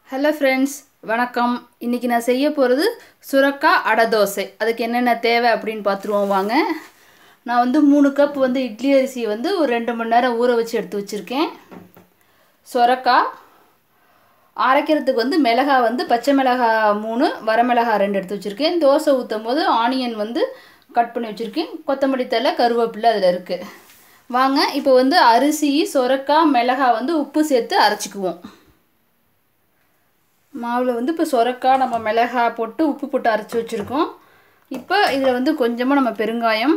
hello friends வணக்கம் இன்றைக்கி நான் செய்ய போகிறது சுரக்காய் அடை தோசை அதுக்கு என்னென்ன தேவை அப்படின்னு பார்த்துருவோம் வாங்க நான் வந்து மூணு கப் வந்து இட்லி அரிசியை வந்து ஒரு ரெண்டு மணி நேரம் ஊற வச்சு எடுத்து வச்சுருக்கேன் சுரக்காய் அரைக்கிறதுக்கு வந்து மிளகா வந்து பச்சை மிளகா மூணு வரமிளகா ரெண்டு எடுத்து வச்சுருக்கேன் தோசை ஊற்றும் போது ஆனியன் வந்து கட் பண்ணி வச்சுருக்கேன் கொத்தமல்லி தலை கருவேப்பிலை அதில் இருக்குது வாங்க இப்போ வந்து அரிசி சுரக்காய் மிளகா வந்து உப்பு சேர்த்து அரைச்சிக்குவோம் மாவில் வந்து இப்போ சுரக்காய் நம்ம மிளகா போட்டு உப்பு போட்டு அரைச்சி வச்சுருக்கோம் இப்போ இதில் வந்து கொஞ்சமாக நம்ம பெருங்காயம்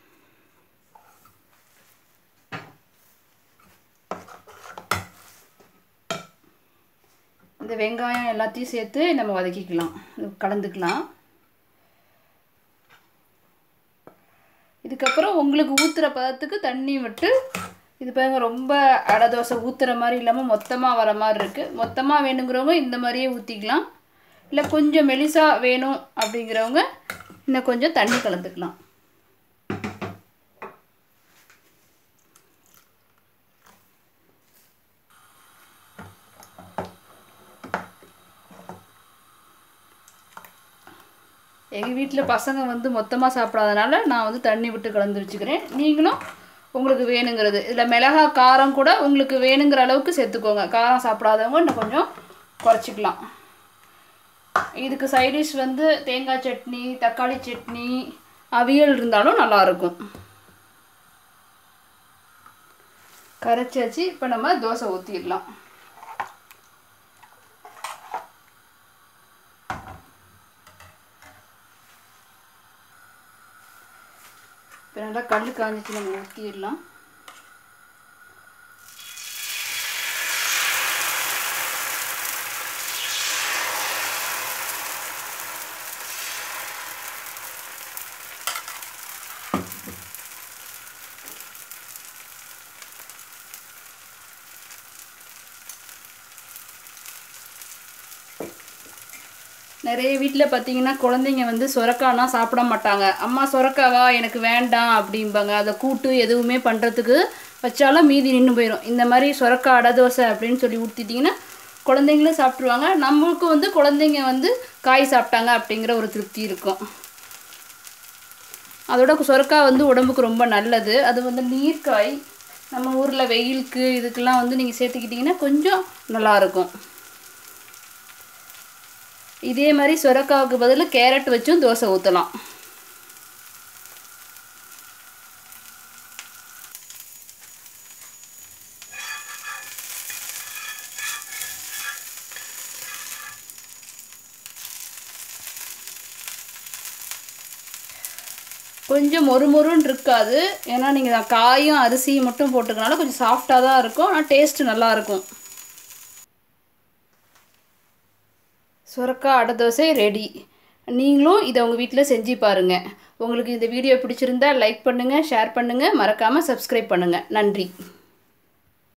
இந்த வெங்காயம் எல்லாத்தையும் சேர்த்து நம்ம வதக்கிக்கலாம் கலந்துக்கலாம் இதுக்கப்புறம் உங்களுக்கு ஊற்றுற பதத்துக்கு தண்ணி விட்டு இது பாருங்க ரொம்ப அடை தோசை ஊற்றுற மாதிரி இல்லாமல் மொத்தமாக வர மாதிரி இருக்குது மொத்தமாக வேணுங்கிறவங்க இந்த மாதிரியே ஊற்றிக்கலாம் இல்லை கொஞ்சம் மெலிசாக வேணும் அப்படிங்கிறவங்க இன்னும் கொஞ்சம் தண்ணி கலந்துக்கலாம் எங்கள் வீட்டில் பசங்க வந்து மொத்தமாக சாப்பிடாதனால நான் வந்து தண்ணி விட்டு கலந்து வச்சுக்கிறேன் நீங்களும் உங்களுக்கு வேணுங்கிறது இதில் மிளகா காரம் கூட உங்களுக்கு வேணுங்கிற அளவுக்கு சேர்த்துக்கோங்க காரம் சாப்பிடாதவங்க இன்னும் கொஞ்சம் குறைச்சிக்கலாம் இதுக்கு சைடிஷ் வந்து தேங்காய் சட்னி தக்காளி சட்னி அவியல் இருந்தாலும் நல்லாயிருக்கும் கரைச்சி வச்சு இப்போ நம்ம தோசை ஊற்றிடலாம் இப்போ நல்லா கல் காஞ்சிச்சு நம்ம ஊற்றிடலாம் நிறைய வீட்டில் பார்த்தீங்கன்னா குழந்தைங்க வந்து சுரக்கானா சாப்பிட மாட்டாங்க அம்மா சுரக்காவா எனக்கு வேண்டாம் அப்படிம்பாங்க அதை கூட்டு எதுவுமே பண்ணுறதுக்கு வச்சாலும் மீதி நின்று போயிடும் இந்த மாதிரி சுரக்கா அடை தோசை அப்படின்னு சொல்லி ஊற்றிட்டிங்கன்னா குழந்தைங்களும் சாப்பிட்ருவாங்க நம்மளுக்கு வந்து குழந்தைங்க வந்து காய் சாப்பிட்டாங்க அப்படிங்கிற ஒரு திருப்தி இருக்கும் அதோட சுரக்காய் வந்து உடம்புக்கு ரொம்ப நல்லது அது வந்து நீர்க்காய் நம்ம ஊரில் வெயிலுக்கு இதுக்கெல்லாம் வந்து நீங்கள் சேர்த்துக்கிட்டிங்கன்னா கொஞ்சம் நல்லாயிருக்கும் இதே மாதிரி சுரக்காவுக்கு பதில் கேரட் வச்சும் தோசை ஊற்றலாம் கொஞ்சம் மொறு மொறுன்னு இருக்காது ஏன்னா நீங்கள் காயும் அரிசியும் மட்டும் போட்டுக்கனால கொஞ்சம் சாஃப்டாக தான் இருக்கும் ஆனால் டேஸ்ட்டு நல்லாயிருக்கும் சுரக்காய் அடை தோசை ரெடி நீங்களும் இதை உங்கள் வீட்டில் செஞ்சு பாருங்கள் உங்களுக்கு இந்த வீடியோ பிடிச்சிருந்தா லைக் பண்ணுங்கள் ஷேர் பண்ணுங்கள் மறக்காமல் சப்ஸ்கிரைப் பண்ணுங்கள் நன்றி